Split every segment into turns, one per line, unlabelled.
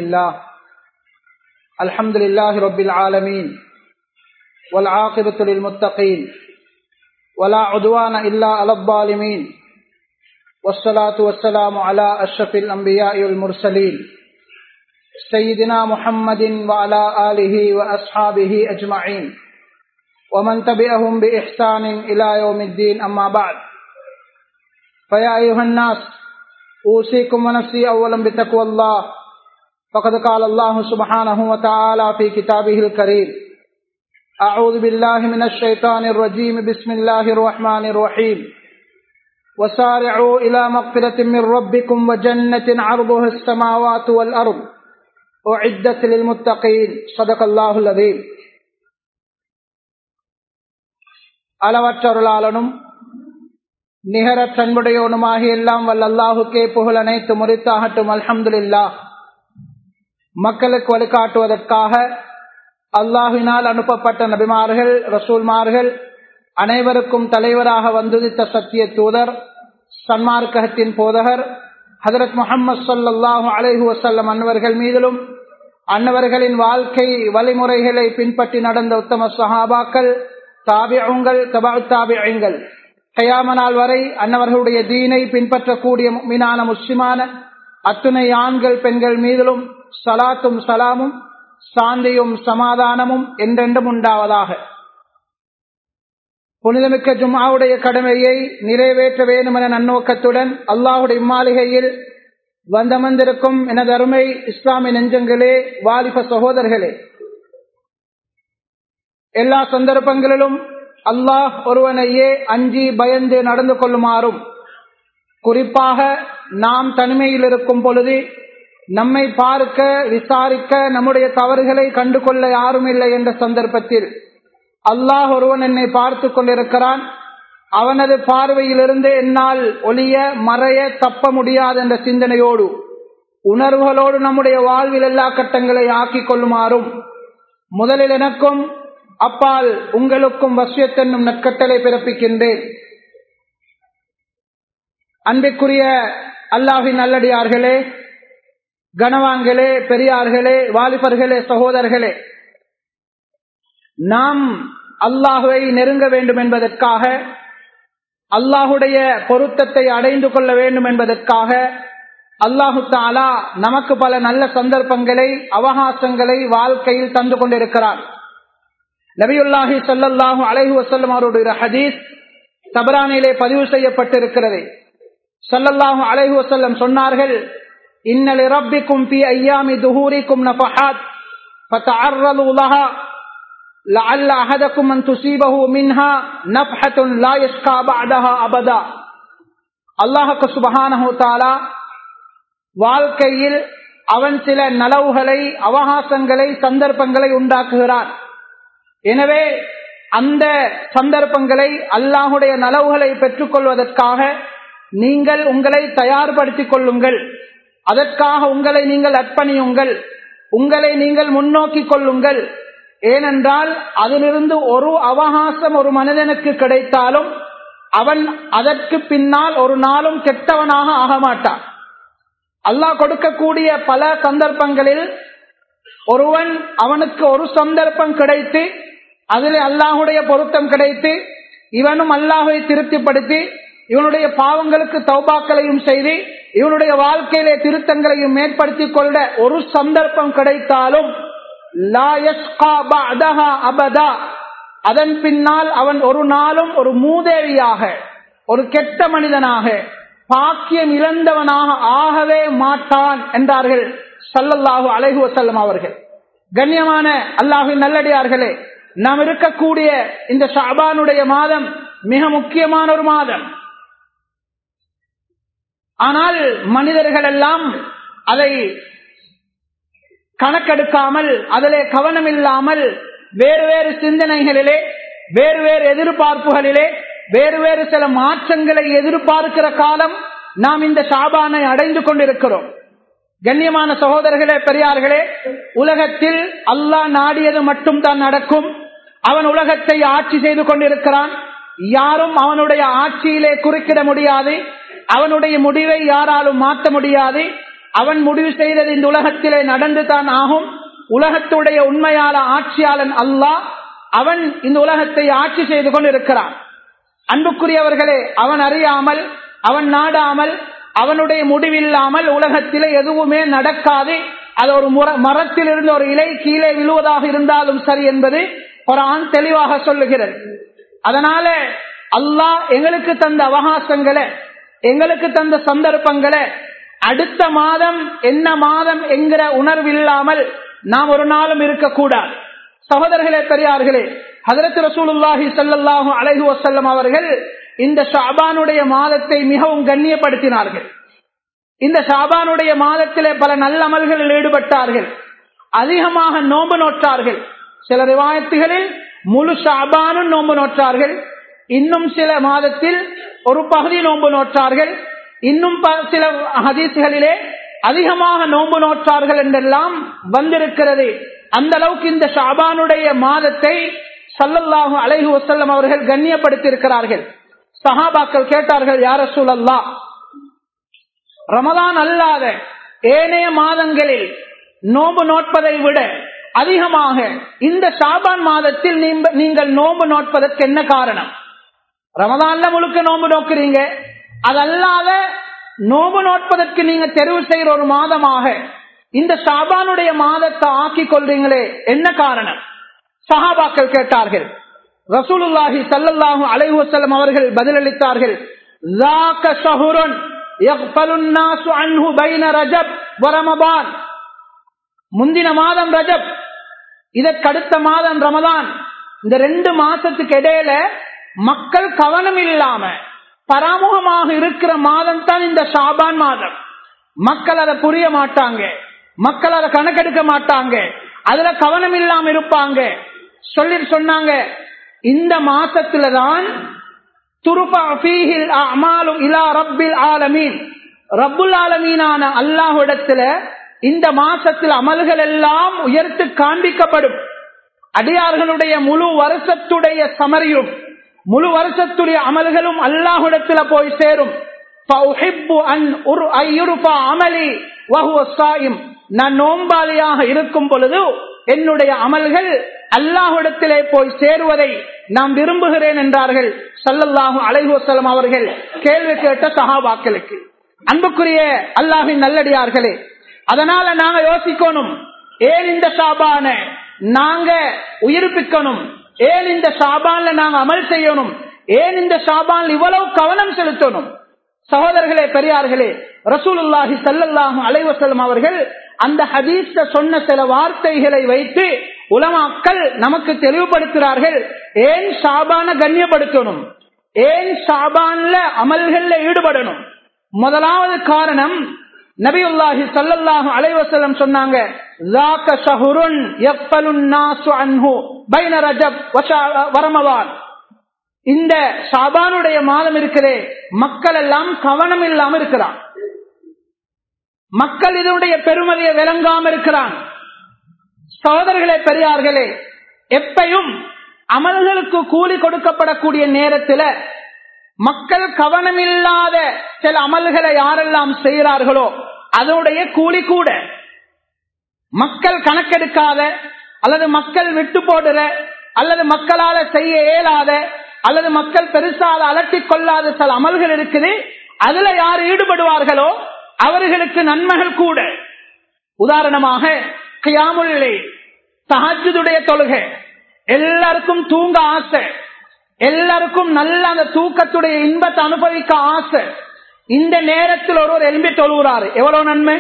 الله الحمد لله رب العالمين والعاقبة للمتقين ولا عدوان إلا على الظالمين والصلاة والسلام على أشرف الأنبياء والمرسلين سيدنا محمد وعلى آله وأصحابه أجمعين ومن تبعهم بإحسان إلى يوم الدين أما بعد فيا أيها الناس أوصيكم ونفسي أولا بتقوى الله فقد قال الله سبحانه وتعالى في كتابه الكريم أعوذ بالله من الشيطان الرجيم بسم الله الرحمن الرحيم وسارعوا إلى مغفرة من ربكم وجنة عرضها السماوات والأرض أعدت للمتقين صدق الله العظيم அளவற்றருளாளனும் நிகரச் சண்புடையோனுமாகிய எல்லாம் வல்ல அல்லாஹுக்கே புகழ் அனைத்து முறித்தாகட்டும் அல்ஹம்துலில்லா மக்களுக்கு வழிகாட்டுவதற்காக அல்லாஹினால் அனுப்பப்பட்ட நபிமார்கள் ரசூல்மார்கள் அனைவருக்கும் தலைவராக வந்துதித்த சத்திய தூதர் சன்மார்க்கத்தின் போதகர் ஹதரத் முகமது சொல்லாஹு அலைஹு வசல்லம் அன்னவர்கள் மீதிலும் அன்னவர்களின் வாழ்க்கை வழிமுறைகளை பின்பற்றி நடந்த உத்தம சஹாபாக்கள் தாபியங்கள் தபா தாபியங்கள் கயாம நாள் வரை அன்னவர்களுடைய தீனை பின்பற்றக்கூடிய மீனான முஸ்லிமான அத்துணை ஆண்கள் பெண்கள் மீதிலும் சலாத்தும் சலாமும் சாந்தியும் சமாதானமும் என்றென்றும் உண்டாவதாக புனிதமிக்க ஜும்மாவுடைய கடமையை நிறைவேற்ற வேண்டும் என நன்னோக்கத்துடன் அல்லாஹுடைய மாளிகையில் வந்தமர்ந்திருக்கும் எனது அருமை இஸ்லாமிய நெஞ்சங்களே வாலிப சகோதரர்களே எல்லா சந்தர்ப்பங்களிலும் அல்லாஹ் ஒருவனையே அஞ்சி பயந்து நடந்து கொள்ளுமாறும் குறிப்பாக நாம் தனிமையில் இருக்கும் பொழுது நம்மை பார்க்க விசாரிக்க நம்முடைய தவறுகளை கண்டு கொள்ள யாரும் இல்லை என்ற சந்தர்ப்பத்தில் அல்லாஹ் ஒருவன் என்னை பார்த்து கொண்டிருக்கிறான் அவனது பார்வையிலிருந்து என்னால் ஒளிய மறைய தப்ப முடியாது என்ற சிந்தனையோடு உணர்வுகளோடு நம்முடைய வாழ்வில் எல்லா கட்டங்களை ஆக்கிக் கொள்ளுமாறும் முதலில் எனக்கும் அப்பால் உங்களுக்கும் வசியத்தென்னும் நற்கட்டளை பிறப்பிக்கின்றேன் அன்பிற்குரிய அல்லாஹின் நல்லடியார்களே கனவான்களே பெரியார்களே வாலிபர்களே சகோதரர்களே நாம் அல்லாஹுவை நெருங்க வேண்டும் என்பதற்காக அல்லாஹுடைய பொருத்தத்தை அடைந்து கொள்ள வேண்டும் என்பதற்காக அல்லாஹு தாலா நமக்கு பல நல்ல சந்தர்ப்பங்களை அவகாசங்களை வாழ்க்கையில் தந்து கொண்டிருக்கிறார் நபியுல்லாஹி சல்லாஹூ அலைஹு வசல்லம் அவருடைய ஹதீஸ் தபரானிலே பதிவு செய்யப்பட்டிருக்கிறது சல்லல்லாஹு அலைஹு வசல்லம் சொன்னார்கள் இன்னலி ரப்பிக்கும் பி ஐயாமி துஹூரிக்கும் நஃபஹாத் فتعرضوا لها لعل أحدكم أن تصيبه منها نفحة لا يشقى بعدها أبدا அல்லாஹுக்கு சுபஹானஹு தாலா வாழ்க்கையில் அவன் சில நலவுகளை அவகாசங்களை சந்தர்ப்பங்களை உண்டாக்குகிறான் எனவே அந்த சந்தர்ப்பங்களை அல்லாஹுடைய நலவுகளை பெற்றுக்கொள்வதற்காக நீங்கள் உங்களை தயார்படுத்திக் கொள்ளுங்கள் அதற்காக உங்களை நீங்கள் அர்ப்பணியுங்கள் உங்களை நீங்கள் முன்னோக்கி கொள்ளுங்கள் ஏனென்றால் அதிலிருந்து ஒரு அவகாசம் ஒரு மனிதனுக்கு கிடைத்தாலும் அவன் அதற்கு பின்னால் ஒரு நாளும் கெட்டவனாக ஆக மாட்டான் அல்லாஹ் கொடுக்கக்கூடிய பல சந்தர்ப்பங்களில் ஒருவன் அவனுக்கு ஒரு சந்தர்ப்பம் கிடைத்து அதில் அல்லாஹுடைய பொருத்தம் கிடைத்து இவனும் அல்லாஹை திருப்திப்படுத்தி இவனுடைய பாவங்களுக்கு தௌபாக்களையும் செய்து இவனுடைய வாழ்க்கையிலே திருத்தங்களையும் ஏற்படுத்தி கொள்ள ஒரு சந்தர்ப்பம் கிடைத்தாலும் அபதா அதன் பின்னால் அவன் ஒரு நாளும் ஒரு மூதேவியாக ஒரு கெட்ட மனிதனாக பாக்கியம் இழந்தவனாக ஆகவே மாட்டான் என்றார்கள் சல்லல்லாஹு அலைஹு வசல்லம் அவர்கள் கண்ணியமான அல்லாஹின் நல்லடியார்களே நாம் இருக்கக்கூடிய இந்த ஷாபானுடைய மாதம் மிக முக்கியமான ஒரு மாதம் ஆனால் மனிதர்கள் எல்லாம் அதை கணக்கெடுக்காமல் அதிலே கவனம் இல்லாமல் வேறு வேறு சிந்தனைகளிலே வேறு வேறு எதிர்பார்ப்புகளிலே வேறு வேறு சில மாற்றங்களை எதிர்பார்க்கிற காலம் நாம் இந்த ஷாபானை அடைந்து கொண்டிருக்கிறோம் கண்ணியமான சகோதரர்களே பெரியார்களே உலகத்தில் அல்லாஹ் நாடியது மட்டும் தான் நடக்கும் அவன் உலகத்தை ஆட்சி செய்து கொண்டிருக்கிறான் யாரும் அவனுடைய ஆட்சியிலே குறுக்கிட முடியாது அவனுடைய முடிவை யாராலும் மாற்ற முடியாது அவன் முடிவு செய்தது இந்த உலகத்திலே நடந்து தான் ஆகும் உலகத்துடைய உண்மையால ஆட்சியாளன் அல்லாஹ் அவன் இந்த உலகத்தை ஆட்சி செய்து கொண்டிருக்கிறான் அன்புக்குரியவர்களே அவன் அறியாமல் அவன் நாடாமல் அவனுடைய முடிவில்லாமல் உலகத்திலே எதுவுமே நடக்காது அது ஒரு மரத்தில் இருந்து ஒரு இலை கீழே விழுவதாக இருந்தாலும் சரி என்பது ஒரு ஆண் தெளிவாக சொல்லுகிறது அதனால அல்லாஹ் எங்களுக்கு தந்த அவகாசங்களை எங்களுக்கு தந்த சந்தர்ப்பங்களை அடுத்த மாதம் என்ன மாதம் என்கிற உணர்வு இல்லாமல் நாம் ஒரு நாளும் இருக்கக்கூடாது சகோதரர்களே பெரியார்களே ஹதரத் ரசூலுல்லாஹி சல்லாஹூ அலஹி வசல்லம் அவர்கள் இந்த ஷாபானுடைய மாதத்தை மிகவும் கண்ணியப்படுத்தினார்கள் இந்த ஷாபானுடைய மாதத்திலே பல நல்ல அமல்களில் ஈடுபட்டார்கள் அதிகமாக நோன்பு நோற்றார்கள் சில ரிவாயத்துகளில் முழு ஷாபானும் நோன்பு நோற்றார்கள் இன்னும் சில மாதத்தில் ஒரு பகுதி நோன்பு நோற்றார்கள் இன்னும் சில ஹதீசுகளிலே அதிகமாக நோன்பு நோற்றார்கள் என்றெல்லாம் வந்திருக்கிறது அந்த அளவுக்கு இந்த ஷாபானுடைய மாதத்தை சல்லல்லாஹு அலைஹு வசல்லம் அவர்கள் கண்ணியப்படுத்தியிருக்கிறார்கள் சஹாபாக்கள் கேட்டார்கள் யார சூழல்லா ரமதான் அல்லாத ஏனைய மாதங்களில் நோன்பு நோட்பதை விட அதிகமாக இந்த ஷாபான் மாதத்தில் நீங்கள் நோன்பு நோட்பதற்கு என்ன காரணம் ரமதான்ல முழுக்க நோன்பு நோக்குறீங்க அதல்லாத நோன்பு நோட்பதற்கு நீங்க தெரிவு செய்யற ஒரு மாதமாக இந்த ஷாபானுடைய மாதத்தை ஆக்கி கொள்றீங்களே என்ன காரணம் சஹாபாக்கள் கேட்டார்கள் ரசூலுல்லாஹி சல்லல்லாஹு அலைஹி வஸல்லம் அவர்கள் பதிலளித்தார்கள் ذاك شهر يغفل الناس عنه بين رجب ورمضان முந்தின மாதம் ரஜப் இதற்கடுத்த மாதம் ரமதான் இந்த ரெண்டு மாசத்துக்கு இடையில மக்கள் கவனம் இல்லாம பராமுகமாக இருக்கிற மாதம் தான் இந்த ஷாபான் மாதம் மக்கள் அதை புரிய மாட்டாங்க மக்கள் அதை கணக்கெடுக்க மாட்டாங்க அதுல கவனம் இல்லாம இருப்பாங்க சொல்லி சொன்னாங்க இந்த மாசத்துல தான் ரப்புல் ஆலமீனான அல்லாஹிடத்துல இந்த மாசத்தில் அமல்கள் எல்லாம் உயர்த்து காண்பிக்கப்படும் அடியார்களுடைய முழு வருஷத்துடைய சமரியும் முழு வருஷத்துடைய அமல்களும் அல்லாஹிடத்துல போய் சேரும் நான் நோம்பாளியாக இருக்கும் பொழுது என்னுடைய அமல்கள் அல்லாஹிடத்திலே போய் சேருவதை நாம் விரும்புகிறேன் என்றார்கள் சல்லல்லாஹு அலைஹுசலம் அவர்கள் கேள்வி கேட்ட சஹாபாக்களுக்கு அன்புக்குரிய அல்லாஹின் நல்லடியார்களே அதனால நாங்க யோசிக்கணும் ஏன் இந்த ஷாபான நாங்க உயிர்ப்பிக்கணும் ஏன் இந்த ஷாபான்ல நாங்க அமல் செய்யணும் ஏன் இந்த ஷாபான் இவ்வளவு கவனம் செலுத்தணும் சகோதரர்களே பெரியார்களே ரசூலுல்லாஹி சல்லல்லாஹு அலைவசல்லம் அவர்கள் அந்த ஹதீஸ சொன்ன சில வார்த்தைகளை வைத்து உலமாக்கள் நமக்கு தெளிவுபடுத்துகிறார்கள் ஏன் ஷாபான கண்ணியப்படுத்தணும் ஏன் ஷாபான்ல அமல்கள்ல ஈடுபடணும் முதலாவது காரணம் நபியுல்லாஹி சல்லல்லாஹு அலைவசல்லம் சொன்னாங்க இந்த ஷாபானுடைய மாதம் இருக்கிறே மக்கள் எல்லாம் கவனம் இல்லாம இருக்கிறான் மக்கள் இதனுடைய பெருமதியை விளங்காம இருக்கிறான் சகோதரர்களே பெரியார்களே எப்பையும் அமல்களுக்கு கூலி கொடுக்கப்படக்கூடிய நேரத்தில் மக்கள் கவனமில்லாத சில அமல்களை யாரெல்லாம் செய்கிறார்களோ அதனுடைய கூலி கூட மக்கள் கணக்கெடுக்காத அல்லது மக்கள் விட்டு போடுற அல்லது மக்களால செய்ய இயலாத அல்லது மக்கள் பெருசால அலட்டிக் கொள்ளாத சில அமல்கள் இருக்குது அதுல யார் ஈடுபடுவார்களோ அவர்களுக்கு நன்மைகள் கூட உதாரணமாக கியாமுல்லை தஹஜுடைய தொழுகை எல்லாருக்கும் தூங்க ஆசை எல்லாருக்கும் நல்ல அந்த தூக்கத்துடைய இன்பத்தை அனுபவிக்க ஆசை இந்த நேரத்தில் ஒருவர் எலும்பி தொழுகிறாரு எவ்வளவு நன்மை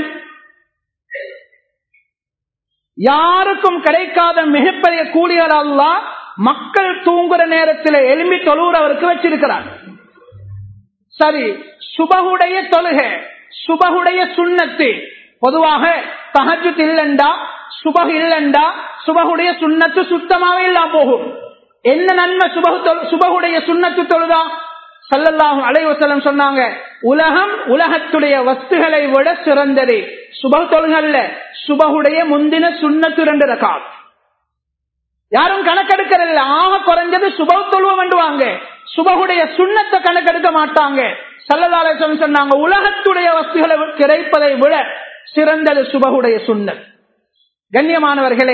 யாருக்கும் கிடைக்காத மிகப்பெரிய கூலிகள் அல்ல மக்கள் தூங்குற நேரத்தில் எலும்பி தொழுகிறவருக்கு வச்சிருக்கிறார் சரி சுபகுடைய தொழுகை சுபகுடைய சுண்ணத்து பொதுவாக தகஜு இல்லண்டா சுபகு இல்லண்டா சுபகுடைய சுண்ணத்து சுத்தமாவே இல்லாம போகும் என்ன நன்மை சுபகு சுபகுடைய சுண்ணத்து தொழுதா சல்லல்லாஹும் அலைவசலம் சொன்னாங்க உலகம் உலகத்துடைய வஸ்துகளை விட சிறந்தது சுபகு தொழுகல்ல சுபகுடைய முந்தின சுண்ணத்து ரெண்டு ரகாத் யாரும் கணக்கெடுக்கிறதில்ல ஆக குறைஞ்சது சுபகு தொழுவ வேண்டுவாங்க சுபகுடைய சுண்ணத்தை கணக்கெடுக்க மாட்டாங்க சல்லல்லாலேசன் சொன்னாங்க உலகத்துடைய வஸ்துகளை கிடைப்பதை விட சிறந்தது சுபகுடைய சுண்ணத் கண்ணியமானவர்களே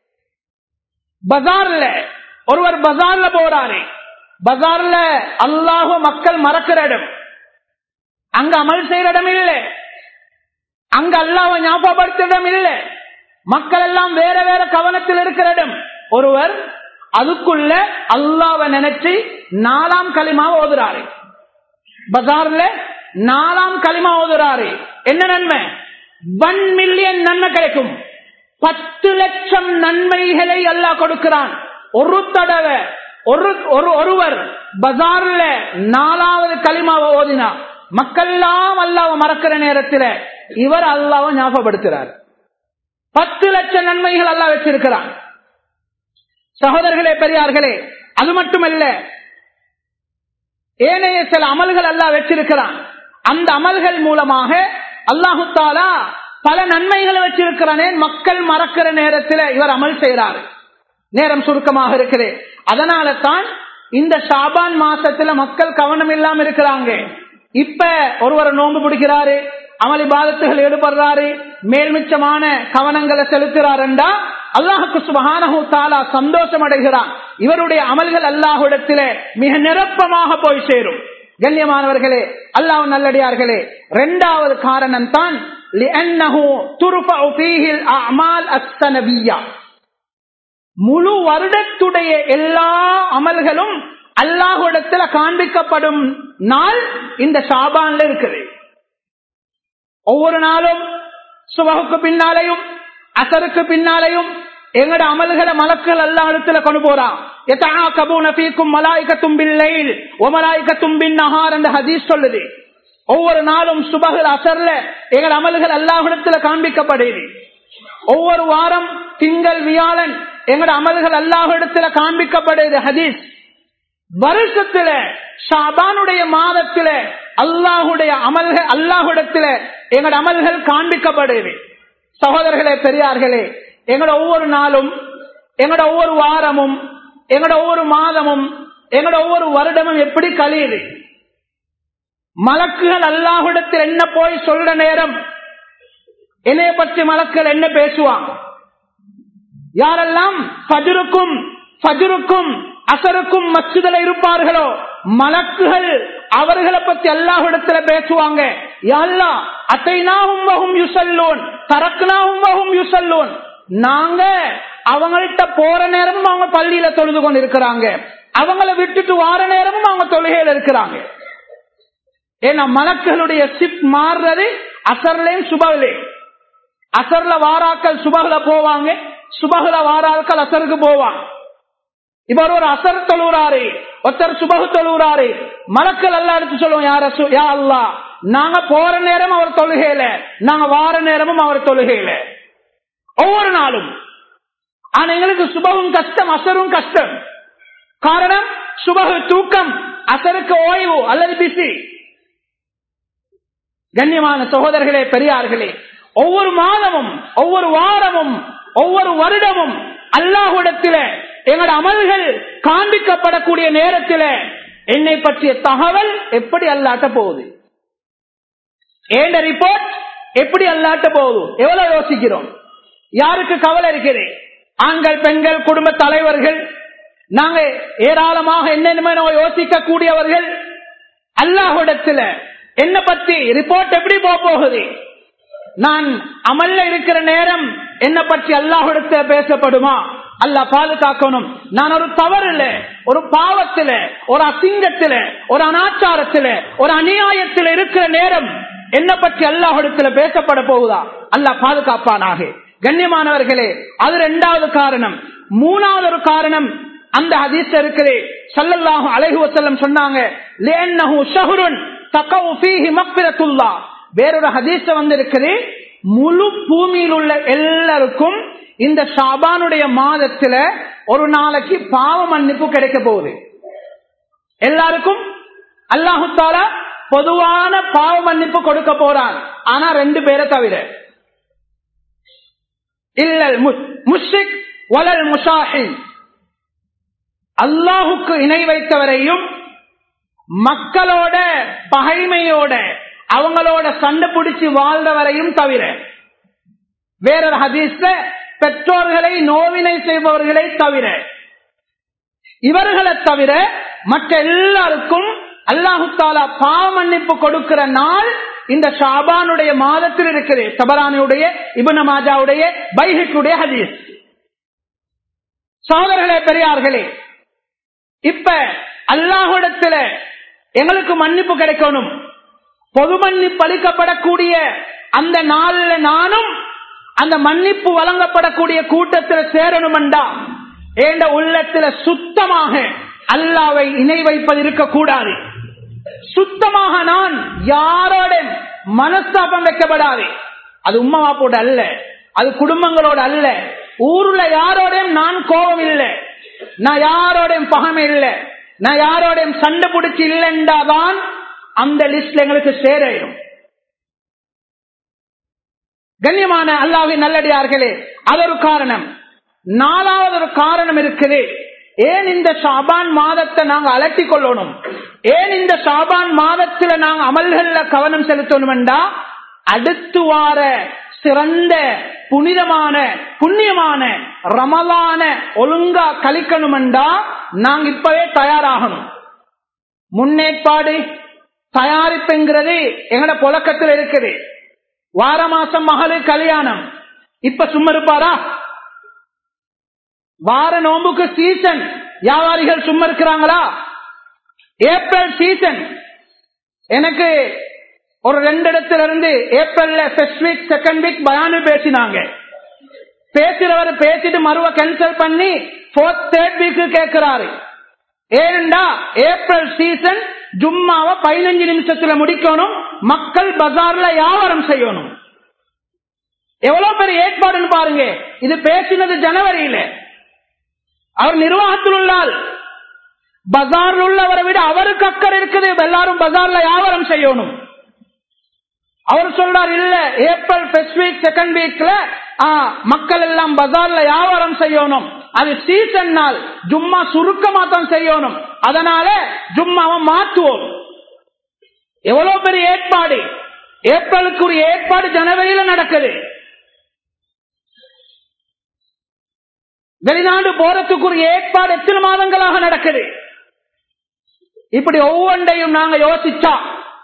பஜார்ல ஒருவர் பஜார்ல போறாரு பஜார்ல அல்லாஹு மக்கள் மறக்கிற இடம் அங்க அமல் செய்யற இடம் இல்லை அங்க அல்லாஹ் ஞாபகப்படுத்த இடம் இல்லை மக்கள் எல்லாம் வேற வேற கவனத்தில் இருக்கிற இடம் ஒருவர் அதுக்குள்ள அல்லாவை நினைச்சு நாலாம் களிமாவை ஓதுறாரு பஜார்ல நாலாம் களிமா ஓதுறாரு என்ன நன்மை ஒன் மில்லியன் நன்மை கிடைக்கும் பத்து லட்சம் நன்மைகளை அல்லாஹ் கொடுக்கிறான் ஒரு தடவை ஒரு ஒரு ஒருவர் பஜார்ல நாலாவது களிமாவை ஓதினா மக்கள்லாம் அல்லாவை மறக்கிற நேரத்தில் இவர் அல்லாவை ஞாபகப்படுத்துறார் பத்து லட்சம் நன்மைகள் அல்லா வச்சிருக்கிறான் சகோதரர்களே பெரியார்களே அது மட்டுமல்ல ஏனைய சில அமல்கள் அல்லா வச்சிருக்கிறான் அந்த அமல்கள் மூலமாக அல்லாஹு தாலா பல நன்மைகளை வச்சிருக்கிறானே மக்கள் மறக்கிற நேரத்தில் இவர் அமல் செய்யறாரு நேரம் சுருக்கமாக இருக்குது அதனால தான் இந்த ஷாபான் மாசத்துல மக்கள் கவனம் இல்லாம இருக்கிறாங்க இப்ப ஒருவர் நோன்பு பிடிக்கிறாரு அமளி பாதத்துகள் ஈடுபடுறாரு மேல்மிச்சமான கவனங்களை செலுத்துறாருண்டா அல்லாஹுக்கு சுபஹானஹு தாலா சந்தோஷம் அடைகிறான் இவருடைய அமல்கள் அல்லாஹுடத்திலே மிக நிரப்பமாக போய் சேரும் கண்ணியமானவர்களே அல்லாஹ் நல்லடியார்களே இரண்டாவது காரணம் தான் முழு வருடத்துடைய எல்லா அமல்களும் அல்லாஹுடத்துல காண்பிக்கப்படும் நாள் இந்த ஷாபான்ல இருக்குது ஒவ்வொரு நாளும் சுபகுக்கு பின்னாலையும் அசருக்கு பின்னாலையும் எங்கட அமல்களை மலக்கள் அல்லா இடத்துல கொண்டு போறான் சொல்லுது ஒவ்வொரு நாளும் சுபகல் அசர்ல எங்கள் அமல்கள் அல்லாஹிடத்துல காண்பிக்கப்படுது ஒவ்வொரு வாரம் திங்கள் வியாழன் எங்கட அமல்கள் அல்லாஹிடத்துல காண்பிக்கப்படுது ஹதீஸ் வருஷத்துல ஷாபானுடைய மாதத்துல அல்லாஹுடைய அமல்கள் அல்லாஹுடத்துல எங்கட அமல்கள் காண்பிக்கப்படுது சகோதரர்களே பெரியார்களே எங்கட ஒவ்வொரு நாளும் எங்கட ஒவ்வொரு வாரமும் எங்கட ஒவ்வொரு மாதமும் எங்கட ஒவ்வொரு வருடமும் எப்படி கழியுது மலக்குகள் அல்லாஹுடத்தில் என்ன போய் சொல்ற நேரம் என்னைய பற்றி மலக்குகள் என்ன பேசுவாங்க யாரெல்லாம் ஃபஜருக்கும் ஃபஜருக்கும் அசருக்கும் மச்சுதல இருப்பார்களோ மலக்குகள் அவர்களை பத்தி அல்லாஹிடத்துல பேசுவாங்க யாழ்லா அத்தைனாவும் வகும் யுசல்லோன் தரக்குனாவும் வகும் யுசல்லோன் நாங்க அவங்கள்ட்ட போற நேரமும் அவங்க பள்ளியில தொழுது கொண்டு இருக்கிறாங்க அவங்கள விட்டுட்டு வார நேரமும் அவங்க தொழுகையில இருக்கிறாங்க ஏன்னா மலக்குகளுடைய சிப் மாறுறது அசர்லையும் சுபவிலையும் அசர்ல வாராக்கள் சுபகுல போவாங்க சுபகுல வாராக்கள் அசருக்கு போவாங்க இப்ப ஒரு அசர் தொழுறாரு ஒருத்தர் சுபகு தொழுறாரு மலக்கள் எல்லாம் எடுத்து சொல்லுவோம் யார யா அல்லா நாங்க போற நேரம் அவர் தொழுகையில நாங்க வார நேரமும் அவர் தொழுகையில ஒவ்வொரு நாளும் ஆனா எங்களுக்கு சுபகும் கஷ்டம் அசரும் கஷ்டம் காரணம் சுபகு தூக்கம் அசருக்கு ஓய்வு அல்லது பிசி கண்ணியமான சகோதரர்களே பெரியார்களே ஒவ்வொரு மாதமும் ஒவ்வொரு வாரமும் ஒவ்வொரு வருடமும் அல்லாஹுடத்தில எங்களோட அமல்கள் காண்பிக்கப்படக்கூடிய நேரத்தில் என்னை பற்றிய தகவல் எப்படி அல்லாட்ட போகுது ஏண்ட ரிப்போர்ட் எப்படி அல்லாட்ட போகுது எவ்வளவு யோசிக்கிறோம் யாருக்கு கவலை இருக்குது ஆண்கள் பெண்கள் குடும்ப தலைவர்கள் நாங்க ஏராளமாக என்னென்ன யோசிக்க கூடியவர்கள் அல்லாஹுடத்துல என்ன பத்தி ரிப்போர்ட் எப்படி போக போகுது நான் அமல்ல இருக்கிற நேரம் என்ன பற்றி அல்லாஹுடத்த பேசப்படுமா அல்ல பாதுகாக்கணும் நான் ஒரு தவறுல ஒரு பாவத்தில ஒரு அசிங்கத்தில ஒரு அனாச்சாரத்தில ஒரு அநியாயத்தில் இருக்கிற நேரம் என்ன பற்றி அல்லாஹுடத்துல பேசப்பட போகுதா அல்ல பாதுகாப்பானாக கண்ணியமானவர்களே அது இரண்டாவது காரணம் மூணாவது ஒரு காரணம் அந்த ஹதீஸ் இருக்குது சல்லல்லாஹு அலைஹி வஸல்லம் சொன்னாங்க லிஅன்னஹு ஷஹ்ருன் தகவு ஃபீஹி மக்ஃபிரத்துல்லாஹ் வேறொரு ஹதீஸ் வந்து இருக்குது முழு பூமியில் உள்ள எல்லாருக்கும் இந்த ஷாபானுடைய மாதத்துல ஒரு நாளைக்கு பாவ மன்னிப்பு கிடைக்க போகுது எல்லாருக்கும் அல்லாஹு தாலா பொதுவான பாவ மன்னிப்பு கொடுக்க போறான் ஆனா ரெண்டு பேரை தவிர இல்லல் முஷிக் வலல் முஷாஹின் அல்லாஹுக்கு இணை வைத்தவரையும் மக்களோட பகைமையோட அவங்களோட சண்டை பிடிச்சு வாழ்ந்தவரையும் தவிர வேறொரு ஹதீஸ்ல பெற்றோர்களை நோவினை செய்பவர்களை தவிர இவர்களை தவிர மற்ற எல்லாருக்கும் அல்லாஹு தாலா பாவ மன்னிப்பு கொடுக்கிற நாள் இந்த ஷாபானுடைய மாதத்தில் இருக்குது தபரானுடைய இபுன மாஜாவுடைய பைஹிக்குடைய ஹதீஸ் சோதர்களே பெரியார்களே இப்ப அல்லாஹுடத்துல எங்களுக்கு மன்னிப்பு கிடைக்கணும் பொது மன்னிப்பு அளிக்கப்படக்கூடிய அந்த நாள்ல நானும் அந்த மன்னிப்பு வழங்கப்படக்கூடிய கூட்டத்தில் சேரணுமெண்டா ஏண்ட உள்ளத்துல சுத்தமாக அல்லாவை இணை வைப்பது இருக்கக்கூடாது சுத்தமாக நான் யாரோட மனஸ்தாபம் வைக்கப்படாது அது உம்மா வாப்போட அல்ல அது குடும்பங்களோட அல்ல ஊர்ல யாரோடையும் நான் கோபம் இல்லை நான் யாரோடையும் பகமை இல்லை நான் யாரோடையும் சண்டை பிடிச்சி இல்லைண்டாதான் அந்த லிஸ்ட்ல எங்களுக்கு சேரும் கண்ணியமான அல்லாவின் நல்லடியார்களே அது ஒரு காரணம் நாலாவது ஒரு காரணம் இருக்குது ஏன் இந்த ஷாபான் மாதத்தை நாங்க அலட்டி கொள்ளணும் ஏன் இந்த ஷாபான் மாதத்துல நாங்க அமல்கள்ல கவனம் செலுத்தணும்டா அடுத்து வார சிறந்த புனிதமான புண்ணியமான ரமலான ஒழுங்கா கழிக்கணும்டா நாங்க இப்பவே தயாராகணும் முன்னேற்பாடு தயாரிப்புங்கிறது எங்கட புழக்கத்தில் இருக்குது வார மாசம் மகளு கல்யாணம் இப்ப சும்மா இருப்பாரா வார நோம்புக்கு சீசன் வியாபாரிகள் சும்மா இருக்கிறாங்களா ஏப்ரல் சீசன் எனக்கு ஒரு ரெண்டு இடத்துல இருந்து ஏப்ரல்ல ஃபர்ஸ்ட் வீக் செகண்ட் வீக் பயானு பேசினாங்க பேசுறவர் பேசிட்டு மறுவ கேன்சல் பண்ணி போர்த் தேர்ட் வீக் கேட்கிறாரு ஏனென்றா ஏப்ரல் சீசன் ஜும்மாவை பதினஞ்சு நிமிஷத்துல முடிக்கணும் மக்கள் பஜார்ல வியாபாரம் செய்யணும் எவ்வளவு பெரிய ஏற்பாடுன்னு பாருங்க இது பேசினது ஜனவரியில அவர் நிர்வாகத்தில் உள்ளால் பஜார்ல உள்ளவரை விட அவருக்கு அக்கறை இருக்குது எல்லாரும் பஜார்ல வியாபாரம் செய்யணும் அவர் சொல்றார் இல்ல ஏப்ரல் ஃபர்ஸ்ட் வீக் செகண்ட் வீக்ல மக்கள் எல்லாம் பஜார்ல வியாபாரம் செய்யணும் அது சீசன் நாள் ஜும்மா சுருக்கமா தான் செய்யணும் அதனால ஜும்மாவை மாற்றுவோம் எவ்வளவு பெரிய ஏற்பாடு ஏப்ரலுக்கு ஒரு ஏற்பாடு ஜனவரியில நடக்குது வெளிநாடு போறதுக்கு ஒரு ஏற்பாடு எத்தனை மாதங்களாக நடக்குது இப்படி ஒவ்வொன்றையும் நாங்க யோசிச்சா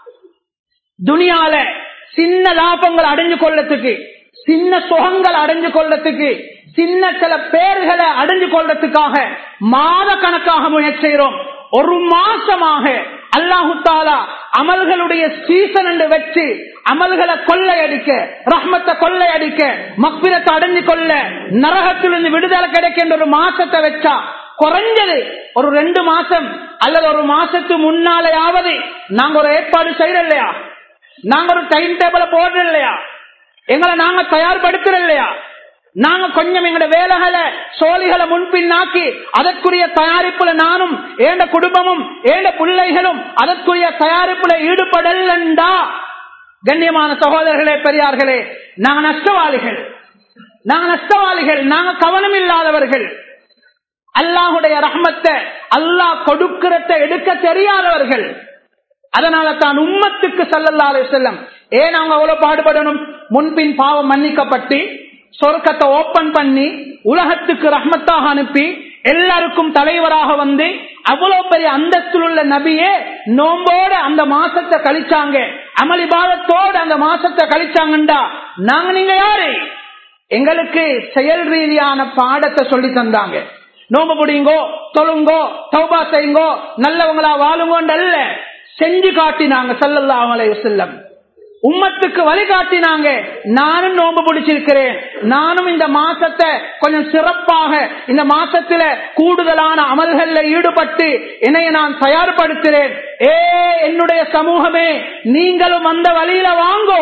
துனியால சின்ன லாபங்கள் அடைஞ்சு கொள்ளத்துக்கு சின்ன சுகங்கள் அடைஞ்சு கொள்ளத்துக்கு சின்ன சில பேர்களை அடைஞ்சு கொள்றதுக்காக மாத கணக்காக முயற்சி செய்கிறோம் ஒரு மாசமாக அல்லாஹு தாலா அமல்களுடைய சீசன் என்று வச்சு அமல்களை கொள்ளையடிக்க ரஹ்மத்தை கொள்ளையடிக்க மக்பிரத்தை அடைஞ்சு கொள்ள நரகத்திலிருந்து விடுதலை கிடைக்கின்ற ஒரு மாசத்தை வச்சா குறைஞ்சது ஒரு ரெண்டு மாசம் அல்லது ஒரு மாசத்து முன்னாலேயாவது நாங்க ஒரு ஏற்பாடு செய்யற இல்லையா நாங்க ஒரு டைம் டேபிள போடுற இல்லையா எங்களை நாங்க தயார்படுத்துற இல்லையா நாங்க கொஞ்சம் எங்கட வேலைகளை சோழிகளை முன்பின்னாக்கி அதற்குரிய தயாரிப்புல நானும் ஏண்ட குடும்பமும் ஏண்ட பிள்ளைகளும் அதற்குரிய தயாரிப்புல ஈடுபடலண்டா கண்ணியமான சகோதரர்களே பெரியார்களே நாங்க நஷ்டவாளிகள் நாங்க நஷ்டவாளிகள் நாங்க கவனம் இல்லாதவர்கள் அல்லாஹுடைய ரஹ்மத்தை அல்லாஹ் கொடுக்கிறத எடுக்க தெரியாதவர்கள் அதனால தான் உம்மத்துக்கு சல்லல்லாலே செல்லம் ஏன் அவங்க அவ்வளவு பாடுபடணும் முன்பின் பாவம் மன்னிக்கப்பட்டு சொர்க்கத்தை ஓபன் பண்ணி உலகத்துக்கு ரஹ்மத்தாக அனுப்பி எல்லாருக்கும் தலைவராக வந்து அவ்வளவு பெரிய அந்தஸ்தில் உள்ள நபியே நோம்போட அந்த மாசத்தை கழிச்சாங்க அமளிபாதத்தோட அந்த மாசத்தை கழிச்சாங்கண்டா நாங்க நீங்க யாரு எங்களுக்கு செயல் ரீதியான பாடத்தை சொல்லி தந்தாங்க நோம்பு பிடிங்கோ தொழுங்கோ தௌபா செய்யுங்கோ நல்லவங்களா வாழுங்கோண்டல்ல செஞ்சு காட்டினாங்க சல்லல்லா அலைய செல்லம் உம்மத்துக்கு வழிகாட்டினாங்க நானும் நோன்பு பிடிச்சிருக்கிறேன் நானும் இந்த மாசத்தை கொஞ்சம் சிறப்பாக இந்த மாசத்துல கூடுதலான அமல்கள்ல ஈடுபட்டு என்னைய நான் தயார்படுத்துறேன் ஏ என்னுடைய சமூகமே நீங்களும் அந்த வழியில வாங்கோ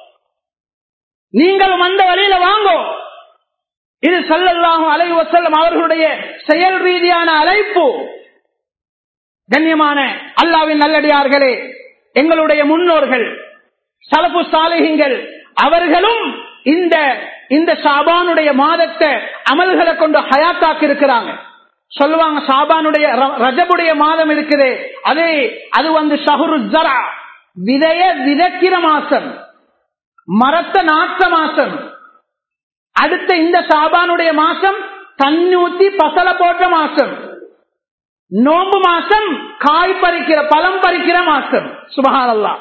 நீங்களும் அந்த வழியில வாங்கோ இது சல்லல்லாஹும் அலை வசல்லம் அவர்களுடைய செயல் ரீதியான அழைப்பு கண்ணியமான அல்லாவின் நல்லடியார்களே எங்களுடைய முன்னோர்கள் சலப்பு சாலிகங்கள் அவர்களும் இந்த இந்த ஷாபானுடைய மாதத்தை அமல்களை கொண்டு ஹயாத்தாக்கி இருக்கிறாங்க சொல்லுவாங்க ஷாபானுடைய ரஜபுடைய மாதம் இருக்குது அது அது வந்து ஷஹுரு ஜரா விதைய விதைக்கிற மாசம் மரத்த நாட்ட மாசம் அடுத்த இந்த சாபானுடைய மாசம் தண்ணி ஊத்தி பசல போட்ட மாசம் நோம்பு மாசம் காய் பறிக்கிற பழம் பறிக்கிற மாசம் சுபகானல்லா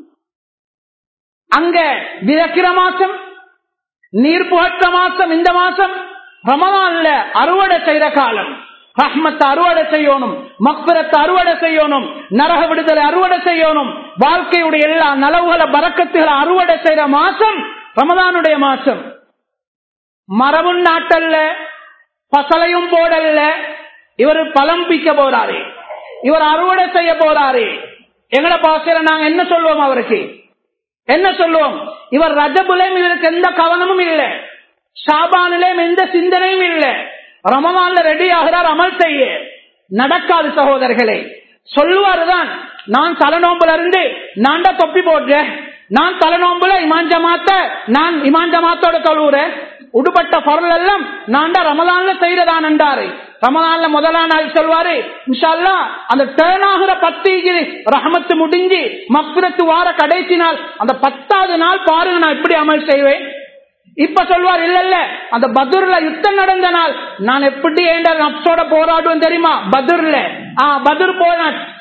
அங்க விதக்கிற மாசம் நீர் புகற்ற மாசம் இந்த மாசம் ரமதான்ல அறுவடை செய்யற காலம் ரஹ்மத்தை அறுவடை செய்யணும் மக்பரத்தை அறுவடை செய்யணும் நரக விடுதலை அறுவடை செய்யணும் வாழ்க்கையுடைய எல்லா நலவுகளை பறக்கத்துகளை அறுவடை செய்யற மாசம் ரமதானுடைய மாசம் மரபும் நாட்டல்ல பசலையும் போடல்ல இவர் பழம் பிக்க போறாரு இவர் அறுவடை செய்ய போறாரு எங்கட பாசையில நாங்க என்ன சொல்லுவோம் அவருக்கு என்ன சொல்லுவோம் இவர் ரஜபுலையும் இவருக்கு எந்த கவனமும் இல்லை ஷாபானிலேயும் எந்த சிந்தனையும் இல்லை ரமதான்ல ரெடி ஆகிறார் அமல் செய்ய நடக்காது சகோதரர்களே சொல்லுவாருதான் நான் தலைநோம்புல இருந்து நான் தான் தொப்பி போடுறேன் நான் தலைநோம்புல இமான் ஜமாத்த நான் இமான் ஜமாத்தோட தொழுவுறேன் உடுபட்ட பொருள் எல்லாம் நான் தான் ரமதான்ல செய்யறதான் என்றாரு ரமதான்ல முதலாம் நாள் சொல்வாரு இன்ஷால்லா அந்த டேர்ன் ஆகிற பத்து ரஹமத்து முடிஞ்சு மக்குரத்து வார கடைசி நாள் அந்த பத்தாவது நாள் பாருங்க நான் எப்படி அமல் செய்வேன் இப்ப சொல்வார் இல்ல இல்ல அந்த பதுர்ல யுத்தம் நடந்த நாள் நான் எப்படி ஏண்ட நப்சோட போராடுவேன் தெரியுமா பதுர்ல ஆ பதுர் போன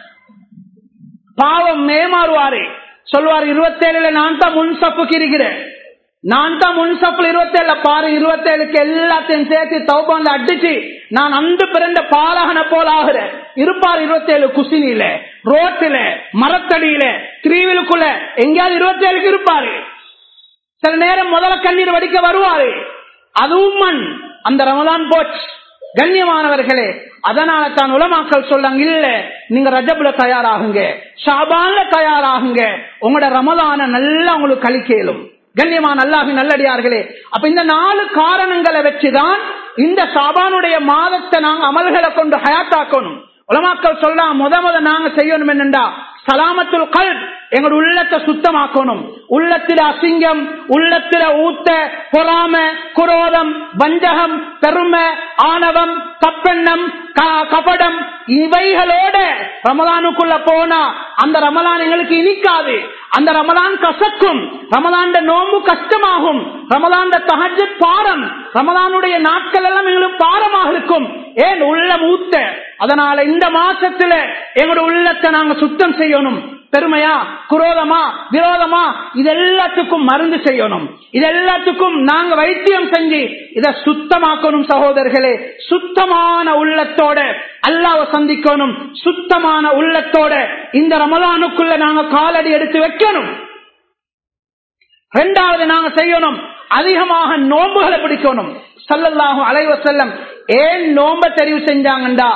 பாவம் மேமாறுவாரு சொல்வார் இருபத்தேழுல நான் தான் முன் சப்புக்கு இருக்கிறேன் நான் தான் முன்சப்புல இருபத்தேழுல பாரு இருபத்தேழுக்கு எல்லாத்தையும் சேர்த்து தௌபாந்து அடிச்சு நான் அன்று பிறந்த பாலகனை போல ஆகிறேன் இருப்பார் இருபத்தேழு குசினியில ரோட்டில மரத்தடியில திருவிலுக்குள்ள எங்கேயாவது இருபத்தேழுக்கு இருப்பாரு சில நேரம் முதல்ல கண்ணீர் வடிக்க வருவாரு அதுவும் மண் அந்த ரமதான் போச்சு கண்ணியமானவர்களே அதனால தான் உலமாக்கள் சொல்லாங்க இல்ல நீங்க ரஜபுல தயாராகுங்க ஷாபான்ல தயாராகுங்க உங்களோட ரமதான நல்லா உங்களுக்கு கழிக்கலும் கண்ணியமான அல்லாஹி நல்லடியார்களே அப்ப இந்த நாலு காரணங்களை வச்சுதான் இந்த சாபானுடைய மாதத்தை நாங்க அமல்களை கொண்டு ஹயாத்தாக்கணும் உலமாக்கள் சொல்லலாம் முத முத நாங்க செய்யணும் என்னண்டா சலாமத்துல் கல் எங்களோட உள்ளத்தை சுத்தமாக்கணும் உள்ளத்தில அசிங்கம் உள்ளத்தில ஊத்த பொறாம குரோதம் வஞ்சகம் பெருமை ஆணவம் கப்பெண்ணம் கபடம் இவைகளோட ரமலானுக்குள்ள போனா அந்த ரமலான் எங்களுக்கு இனிக்காது அந்த ரமலான் கசக்கும் ரமலான் நோம்பு கஷ்டமாகும் ரமலான் தகஜ பாரம் ரமலானுடைய நாட்கள் எல்லாம் எங்களுக்கு பாரமாக இருக்கும் ஏன் உள்ளம் ஊத்த அதனால இந்த மாசத்துல எங்களோட உள்ளத்தை நாங்க சுத்தம் செய்யணும் பெருமையா குரோதமா விரோதமா இது எல்லாத்துக்கும் மருந்து செய்யணும் இது எல்லாத்துக்கும் நாங்க வைத்தியம் செஞ்சு இத சுத்தமாக்கணும் சகோதரர்களே சுத்தமான உள்ளத்தோட அல்லாவ சந்திக்கணும் சுத்தமான உள்ளத்தோட இந்த ரமலானுக்குள்ள நாங்க காலடி எடுத்து வைக்கணும் ரெண்டாவது நாங்க செய்யணும் அதிகமாக நோன்புகளை பிடிக்கணும் சல்லல்லாஹு அலைவ செல்லம் ஏன் நோம்ப தெரிவு செஞ்சாங்கண்டா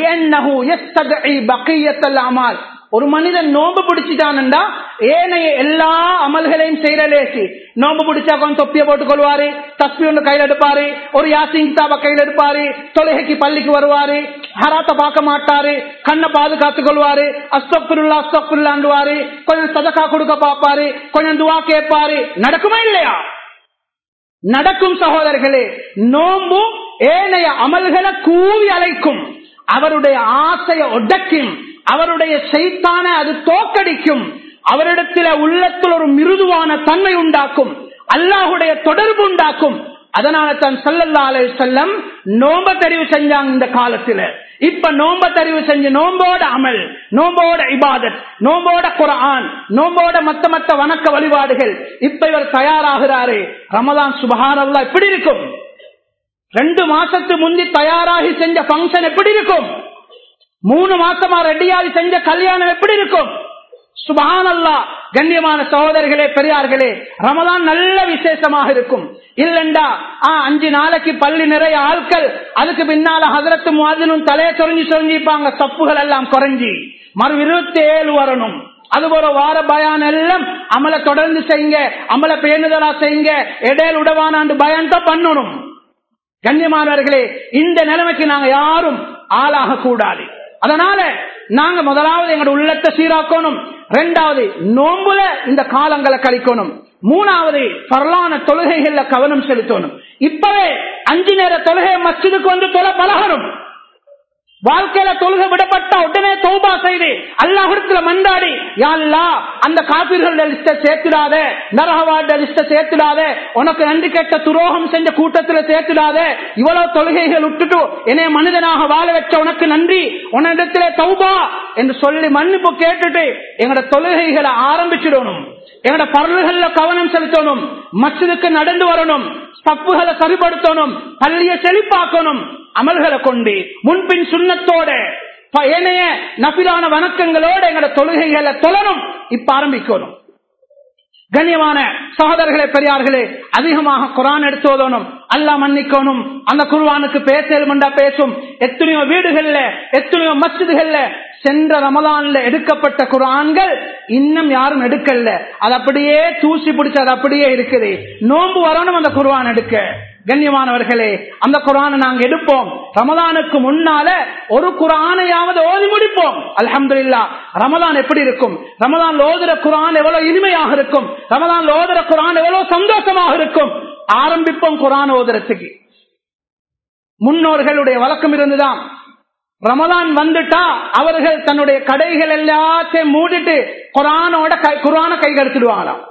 பக்கியத்தல்லாமல் ஒரு மனிதன் நோம்பு பிடிச்சிட்டான்டா ஏனைய எல்லா அமல்களையும் செய்யற லேசி நோம்பு பிடிச்சா கொஞ்சம் தொப்பிய போட்டுக் கொள்வாரு தப்பி ஒன்று கையில் எடுப்பாரு ஒரு யாசிங் கிதாப கையில் எடுப்பாரு தொழுகைக்கு பள்ளிக்கு வருவாரு ஹராத்த பார்க்க மாட்டாரு கண்ணை பாதுகாத்துக் கொள்வாரு அஸ்தப்புல்லா அஸ்தப்புல்லாண்டுவாரு கொஞ்சம் சதக்கா கொடுக்க பார்ப்பாரு கொஞ்சம் துவா கேட்பாரு நடக்குமா இல்லையா நடக்கும் சகோதரர்களே நோம்பு ஏனைய அமல்களை கூவி அழைக்கும் அவருடைய ஆசையை ஒடக்கும் அவருடைய செய்தான அது தோக்கடிக்கும் அவரிடத்தில் உள்ளத்தில் ஒரு மிருதுவான தன்மை உண்டாக்கும் அல்லாஹுடைய தொடர்பு உண்டாக்கும் அதனால தான் சல்லல்லா அலை செல்லம் நோம்ப தெரிவு செஞ்சாங்க இந்த காலத்துல இப்ப நோம்ப தெரிவு செஞ்சு நோம்போட அமல் நோம்போட இபாதத் நோம்போட குரான் நோம்போட மத்த மத்த வணக்க வழிபாடுகள் இப்ப இவர் தயாராகிறாரு ரமதான் சுபகானல்லா எப்படி இருக்கும் ரெண்டு மாசத்து முந்தி தயாராகி செஞ்ச பங்கன் எப்படி இருக்கும் மூணு மாசமா ரெடியாகி செஞ்ச கல்யாணம் எப்படி இருக்கும் சுபானல்லா கண்ணியமான சகோதரர்களே பெரியார்களே ரமதான் நல்ல விசேஷமாக இருக்கும் இல்லண்டா அஞ்சு நாளைக்கு பள்ளி நிறைய ஆட்கள் அதுக்கு பின்னால ஹதரத்து மாதினும் தலையை சொரிஞ்சு சொரிஞ்சிப்பாங்க தப்புகள் எல்லாம் குறைஞ்சி மறு இருபத்தி ஏழு வரணும் அது போல வார பயான் எல்லாம் அமல தொடர்ந்து செய்யுங்க அமல பேணுதலா செய்யுங்க இடையில் உடவானாண்டு பயான் தான் பண்ணணும் கண்ணியமானவர்களே இந்த நிலைமைக்கு நாங்க யாரும் ஆளாக கூடாது அதனால நாங்க முதலாவது எங்களோட உள்ளத்தை சீராக்கணும் ரெண்டாவது நோம்புல இந்த காலங்களை கழிக்கணும் மூணாவது பரலான தொழுகைகள்ல கவனம் செலுத்தணும் இப்பவே அஞ்சு நேர தொழுகை மஸ்ஜிதுக்கு வந்து தொலை பழகணும் வாழ்க்கையில தொழுக விடப்பட்ட உடனே தௌபா செய்து அல்லாஹிடத்துல மண்டாடி யாழ்லா அந்த காப்பீர்கள் லிஸ்ட சேர்த்துடாத நரகவாட லிஸ்ட சேர்த்துடாத உனக்கு நன்றி கெட்ட துரோகம் செஞ்ச கூட்டத்துல சேர்த்துடாத இவ்வளவு தொழுகைகள் விட்டுட்டு என்னைய மனிதனாக வாழ வச்ச உனக்கு நன்றி உன்னிடத்துல தௌபா என்று சொல்லி மன்னிப்பு கேட்டுட்டு எங்களோட தொழுகைகளை ஆரம்பிச்சிடணும் எங்களோட பரல்கள்ல கவனம் செலுத்தணும் மச்சதுக்கு நடந்து வரணும் தப்புகளை சரிபடுத்தணும் பள்ளிய செழிப்பாக்கணும் அமல்களை கொண்டு முன்பின் சுண்ணத்தோட ஏனைய நபிலான வணக்கங்களோட எங்களோட தொழுகைகளை தொழணும் இப்ப ஆரம்பிக்கணும் கண்ணியமான சகோதரர்களே பெரியார்களே அதிகமாக குரான் எடுத்துவதனும் அல்லா மன்னிக்கணும் அந்த குருவானுக்கு பேசலுமெண்டா பேசும் எத்தனையோ வீடுகள்ல எத்தனையோ மசிதுகள்ல சென்ற ரமலான்ல எடுக்கப்பட்ட குரான்கள் இன்னும் யாரும் எடுக்கல அது அப்படியே தூசி பிடிச்சு அது அப்படியே இருக்குது நோன்பு வரணும் அந்த குருவான் எடுக்க கண்ணியமானவர்களே அந்த குரானை நாங்க எடுப்போம் ரமதானுக்கு முன்னால ஒரு குரானையாவது ஓதி முடிப்போம் அலமதுல்லா ரமதான் எப்படி இருக்கும் ரமதான் ஓதுற குரான் எவ்வளவு இனிமையாக இருக்கும் ரமதான் ஓதுற குரான் எவ்வளவு சந்தோஷமாக இருக்கும் ஆரம்பிப்போம் குரான் ஓதுறதுக்கு முன்னோர்களுடைய வழக்கம் இருந்துதான் ரமலான் வந்துட்டா அவர்கள் தன்னுடைய கடைகள் எல்லாத்தையும் மூடிட்டு குரானோட குரான கை கடுத்துடுவாங்களாம்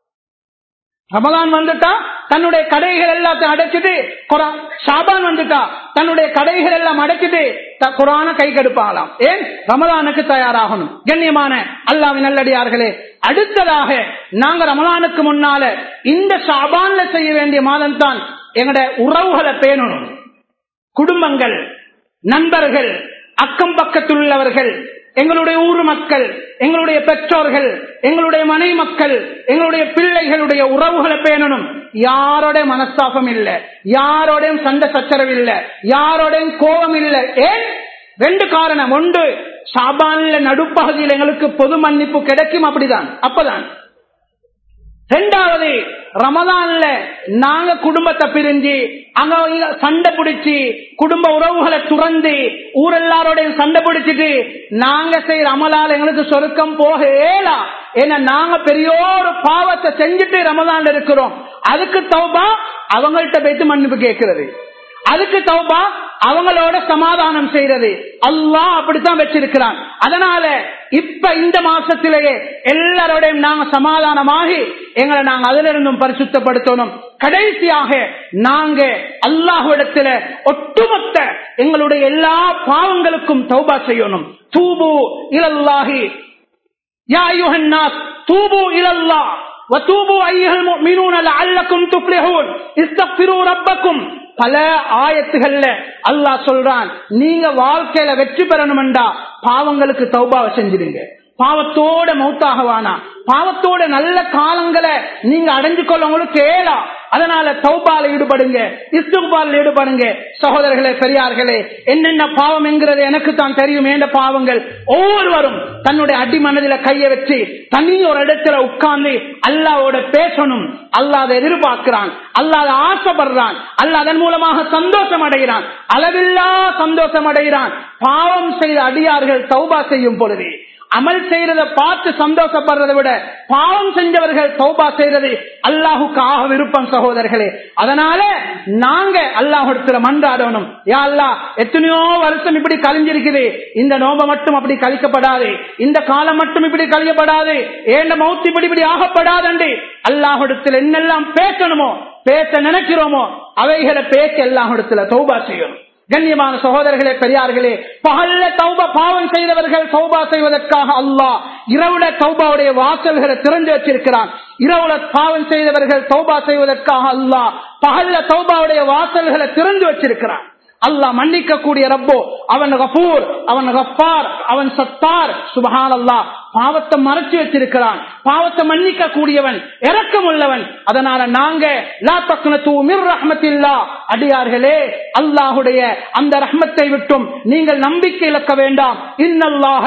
ரமலான் வந்துட்டா தன்னுடைய கடைகள் எல்லாத்தையும் அடைச்சிட்டு ஷாபான் வந்துட்டா தன்னுடைய கடைகள் எல்லாம் அடைச்சிட்டு குரான கை கெடுப்பாங்களாம் ஏன் ரமலானுக்கு தயாராகணும் கண்ணியமான அல்லாவின் நல்லடியார்களே அடுத்ததாக நாங்க ரமலானுக்கு முன்னால இந்த ஷாபான்ல செய்ய வேண்டிய மாதம் தான் எங்கட உறவுகளை பேணணும் குடும்பங்கள் நண்பர்கள் அக்கம் பக்கத்தில் உள்ளவர்கள் எங்களுடைய ஊர் மக்கள் எங்களுடைய பெற்றோர்கள் எங்களுடைய மனை மக்கள் எங்களுடைய பிள்ளைகளுடைய உறவுகளை பேணணும் யாரோட மனஸ்தாபம் இல்ல யாரோடையும் சண்டை சச்சரவு இல்ல யாரோடையும் கோபம் இல்ல ஏன் ரெண்டு காரணம் ஒன்று சாபான்ல நடுப்பகுதியில் எங்களுக்கு பொது மன்னிப்பு கிடைக்கும் அப்படிதான் அப்பதான் ரெண்டாவது ரமதான்ல நாங்க குடும்பத்தை பிரிஞ்சு அங்க சண்டை பிடிச்சி குடும்ப உறவுகளை துறந்து ஊரெல்லாரோடையும் சண்டை பிடிச்சிட்டு நாங்க செய்யற அமலால் எங்களுக்கு சொருக்கம் போக ஏலா ஏன்னா நாங்க பெரிய ஒரு பாவத்தை செஞ்சுட்டு ரமதான்ல இருக்கிறோம் அதுக்கு தௌபா அவங்கள்ட்ட போயிட்டு மன்னிப்பு கேட்கிறது அதுக்கு தௌபா அவங்களோட சமாதானம் செய்யறது அல்லாஹ் அப்படித்தான் வச்சிருக்கிறான் அதனால இப்ப இந்த மாசத்திலேயே எல்லாரோடையும் நாங்க சமாதானமாகி எங்களை நாங்க அதுல இருந்தும் பரிசுத்தப்படுத்தணும் கடைசியாக நாங்க அல்லாஹுடத்துல ஒட்டுமொத்த எங்களுடைய எல்லா பாவங்களுக்கும் தௌபா செய்யணும் தூபு இலல்லாஹி யா யுஹன்னாஸ் தூபு இலல்லா وتوبوا ايها المؤمنون لعلكم تفلحون استغفروا ربكم பல ஆயத்துகள்ல அல்லாஹ் சொல்றான் நீங்க வாழ்க்கையில வெற்றி பெறணும்டா பாவங்களுக்கு தௌபாவை செஞ்சிடுங்க பாவத்தோட மௌத்தாகவானா பாவத்தோட நல்ல காலங்களை நீங்க அடைஞ்சு கொள்ள உங்களுக்கு ஏலா அதனால தௌபால ஈடுபடுங்க இஸ்துபால் ஈடுபடுங்க சகோதரர்களே பெரியார்களே என்னென்ன பாவம் என்கிறது எனக்கு தான் தெரியும் என்ற பாவங்கள் ஒவ்வொருவரும் தன்னுடைய அடிமனதில கைய வச்சு தனி ஒரு இடத்துல உட்கார்ந்து அல்லாவோட பேசணும் அல்லாத எதிர்பார்க்கிறான் அல்லாத ஆசைப்படுறான் அல்ல அதன் மூலமாக சந்தோஷம் அடைகிறான் அளவில்லா சந்தோஷம் அடைகிறான் பாவம் செய்த அடியார்கள் தௌபா செய்யும் பொழுது அமல் செய்யறத பார்த்து சந்தோஷப்படுறதை விட பாவம் செஞ்சவர்கள் தௌபா செய்யறது அல்லாஹுக்கு ஆக விருப்பம் சகோதரர்களே அதனால நாங்க அல்லாஹுடத்துல மன்றாடணும் யா அல்லா எத்தனையோ வருஷம் இப்படி கழிஞ்சிருக்குது இந்த நோம்ப மட்டும் அப்படி கழிக்கப்படாது இந்த காலம் மட்டும் இப்படி கழியப்படாது ஏண்ட மௌத்து இப்படி இப்படி ஆகப்படாதண்டு அல்லாஹுடத்துல என்னெல்லாம் பேசணுமோ பேச நினைக்கிறோமோ அவைகளை பேச அல்லாஹுடத்துல தௌபா செய்யணும் கண்ணியமான சகோதரர்களே பெரியார்களே பகல்ல தௌபா பாவம் செய்தவர்கள் தௌபா செய்வதற்காக அல்லாஹ் இரவுல தௌபாவுடைய வாசல்களை திறந்து வச்சிருக்கிறான் இரவுல பாவம் செய்தவர்கள் தௌபா செய்வதற்காக அல்லாஹ் பகல்ல தௌபாவுடைய வாசல்களை திறந்து வச்சிருக்கிறான் அல்லாஹ் மன்னிக்க கூடிய ரப்போ அவன் கபூர் அவன் கப்பார் அவன் சத்தார் சுபஹான் அல்லாஹ் பாவத்தை மறைச்சு வச்சிருக்கிறான் பாவத்தை மன்னிக்க கூடியவன் இறக்கம் உள்ளவன் அதனால நாங்க லா தக்குனத்து மிர் ரஹ்மத்தில்லா அடியார்களே அல்லாஹுடைய அந்த ரஹ்மத்தை விட்டும் நீங்கள் நம்பிக்கை இழக்க வேண்டாம் இன்னல்லாக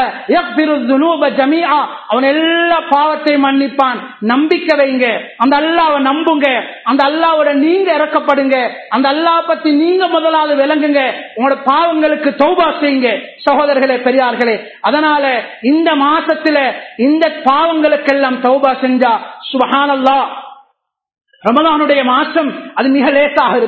ஜமீஆ அவன் எல்லா பாவத்தையும் மன்னிப்பான் நம்பிக்கை வைங்க அந்த அல்லாவை நம்புங்க அந்த அல்லாவோட நீங்க இறக்கப்படுங்க அந்த அல்லா பத்தி நீங்க முதலாவது விளங்குங்க உங்களோட பாவங்களுக்கு தௌபா செய்யுங்க சகோதரர்களே பெரியார்களே அதனால இந்த மாசத்துல இந்த பாவங்களுக்கெல்லாம் தௌபா செஞ்சா சுபஹானல்லா ரமதானுடைய மாசம் அது மிக லேசாக இருக்கும்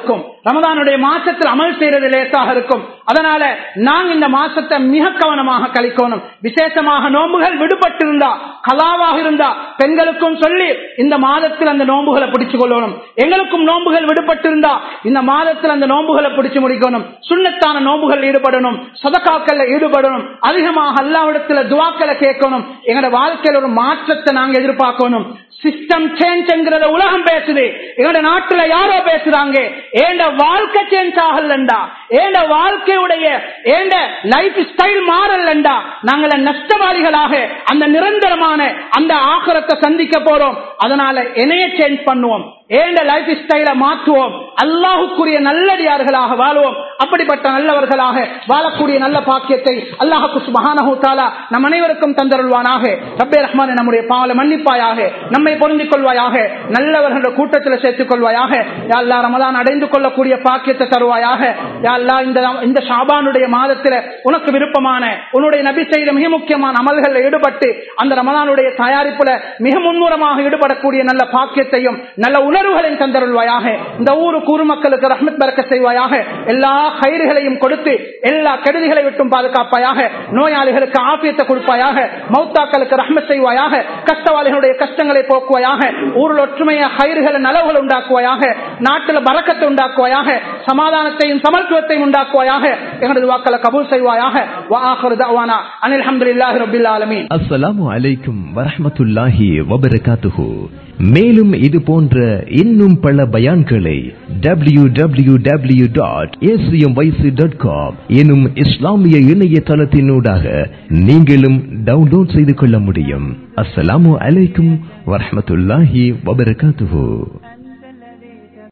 ரமதானுடைய மாசத்தில் அமல் செய்யறது லேசாக இருக்கும் அதனால நாங்க இந்த மாசத்தை மிக கவனமாக கழிக்கணும் விசேஷமாக நோன்புகள் விடுபட்டிருந்தா கலாவாக இருந்தா பெண்களுக்கும் சொல்லி இந்த மாதத்தில் அந்த நோன்புகளை பிடிச்சு கொள்ளணும் எங்களுக்கும் நோன்புகள் விடுபட்டிருந்தா இந்த மாதத்தில் அந்த நோன்புகளை பிடிச்சு முடிக்கணும் சுண்ணத்தான நோன்புகள் ஈடுபடணும் சதக்காக்கள்ல ஈடுபடணும் அதிகமாக அல்லாவிடத்துல துவாக்களை கேட்கணும் எங்களோட வாழ்க்கையில ஒரு மாற்றத்தை நாங்க எதிர்பார்க்கணும் சிஸ்டம் சேஞ்ச்ங்கிறத உலகம் பேசுது எங்களோட நாட்டுல யாரோ பேசுறாங்க ஏண்ட வாழ்க்கை சேஞ்ச் ஆகலண்டா ஏண்ட வாழ்க்கையுடைய ஏண்ட லைஃப் ஸ்டைல் மாறலண்டா நாங்கள நஷ்டவாளிகளாக அந்த நிரந்தரமான அந்த ஆகரத்தை சந்திக்க போறோம் அதனால என்னைய சேஞ்ச் பண்ணுவோம் ஏண்ட லைஃப் ஸ்டைலை மாற்றுவோம் அல்லாஹுக்குரிய நல்லடியார்களாக வாழ்வோம் அப்படிப்பட்ட நல்லவர்களாக வாழக்கூடிய நல்ல பாக்கியத்தை அல்லாஹுக்கு சுபஹானஹு தஆலா நம் அனைவருக்கும் தந்தருள்வானாக ரப்பே ரஹ்மான் நம்முடைய பாவலை மன்னிப்பாயாக நம்மை பொருந்திக் கொள்வாயாக நல்லவர்களுடைய கூட்டத்தில் சேர்த்துக் கொள்வாயாக யா அல்லாஹ் ரமதான் அடைந்து கொள்ளக்கூடிய பாக்கியத்தை தருவாயாக யா அல்லாஹ் இந்த இந்த ஷாபானுடைய மாதத்தில் உனக்கு விருப்பமான உன்னுடைய நபி செய்த மிக முக்கியமான அமல்களில் ஈடுபட்டு அந்த ரமதானுடைய தயாரிப்புல மிக முன்முறமாக ஈடுபடக்கூடிய நல்ல பாக்கியத்தையும் நல்ல உணர்வுகளையும் தந்தருள்வாயாக இந்த ஊரு கூறு மக்களுக்கு ரஹ்மத் பறக்க செய்வாயாக எல்லா கயிறுகளையும் கொடுத்து எல்லா கெடுதிகளை விட்டும் பாதுகாப்பாயாக நோயாளிகளுக்கு ஆபியத்தை கொடுப்பாயாக மௌத்தாக்களுக்கு ரஹ்மத் செய்வாயாக கஷ்டவாளிகளுடைய கஷ்டங்களை போக்குவாயாக ஊரில் ஒற்றுமைய கயிறுகளை நலவுகள் உண்டாக்குவாயாக நாட்டில் பறக்கத்தை உண்டாக்குவாயாக சமாதானத்தையும் சமத்துவத்தையும் உண்டாக்குவாயாக எங்களது வாக்களை கபூல் செய்வாயாக வாஹர் தவானா அனில் அஹமதுல்லாஹி ரபில் ஆலமீன்
அஸ்ஸலாமு அலைக்கும் வரஹ்மத்துல்லாஹி வபரகாத்துஹு மேலும் இது போன்ற இன்னும் பல பயான்களை W W W dot dot com எனும் இஸ்லாமிய இணையதளத்தினூடாக நீங்களும் டவுன்லோட் செய்து கொள்ள முடியும் அஸ்ஸலாமு அலைக்கும் வரஹ்மத்துல்லாஹி வபரகாத்துஹு